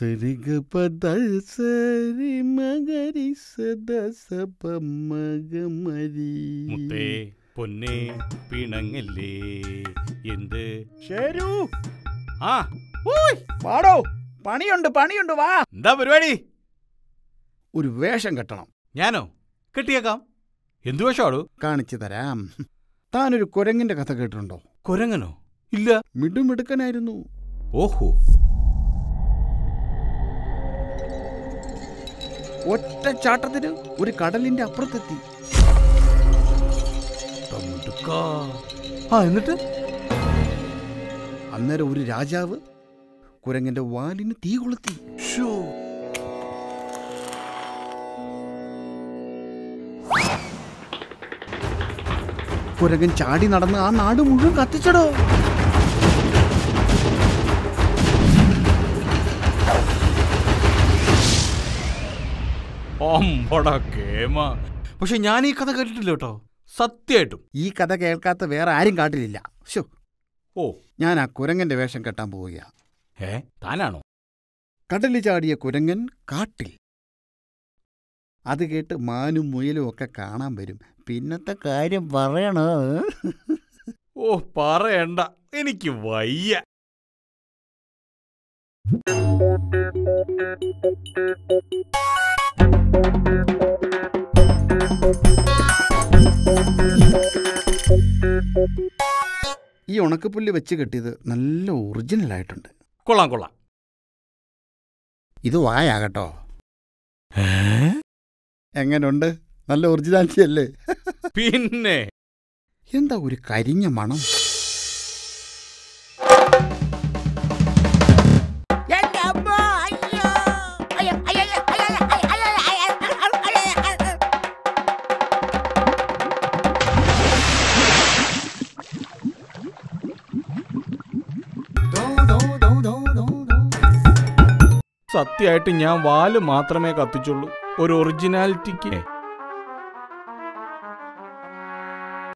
സരിഗ പദസരി മകരി സദസ പമ്മഗമരി മുത്തേ പൊന്നെ പിണങ്ങല്ലേ എന്ത് ശരു ആ വാടോ പണിയുണ്ട് പണിയുണ്ട് വാ എന്താ പരിപാടി ഒരു വേഷം കെട്ടണം ഞാനോ കെട്ടിയേക്കാം എന്തു വേഷമാടു കാണിച്ചു തരാം താനൊരു കുരങ്ങിന്റെ കഥ കേട്ടിട്ടുണ്ടോ കുരങ്ങനോ ഇല്ല മിടുമിടുക്കനായിരുന്നു ഓഹോ ഒറ്റ ചാട്ടത്തിന് ഒരു കടലിന്റെ അപ്പുറത്തെത്തി തമുടുക്കാ. ആ എന്നിട്ട് അന്നേരം ഒരു രാജാവ് കുരങ്ങന്റെ വാലിന് തീ കൊളുത്തി ഷോ കുരങ്ങൻ ചാടി നടന്ന് ആ നാട് മുഴുവൻ കത്തിച്ചടോ അമ്പടാ കേമ പക്ഷെ ഞാൻ ഈ കഥ കേട്ടിട്ടില്ല കേട്ടോ സത്യമായിട്ടും ഈ കഥ കേൾക്കാത്ത വേറെ ആരും കാട്ടിലില്ല ശോ ഓ ഞാൻ ആ കുരങ്ങന്റെ വേഷം കെട്ടാൻ പോവുക ഏ താനാണോ കടലിൽ ചാടിയ കുരങ്ങൻ കാട്ടിൽ അത് കേട്ട് മാനും മുയലും ഒക്കെ കാണാൻ വരും പിന്നത്തെ കാര്യം പറയണോ ഓ പറയണ്ട എനിക്ക് വയ്യ ഈ ഉണക്കപ്പുല്ല് വെച്ച് കെട്ടിയത് നല്ല ഒറിജിനൽ ആയിട്ടുണ്ട് കൊള്ളാം കൊള്ളാം ഇത് വായാകട്ടോ എങ്ങനുണ്ട് നല്ല ഒറിജിനാലിറ്റി അല്ലേ പിന്നെ എന്താ ഒരു കരിഞ്ഞ മണം എന്റെ അമ്മ അയ്യോ അയ്യോ അയ്യോ അയ്യോ അയ്യോ അയ്യോ അയ്യോ സത്യമായിട്ട് ഞാൻ വാല് മാത്രമേ കത്തിച്ചുള്ളൂ ഒരു ഒറിജിനാലിറ്റിക്ക്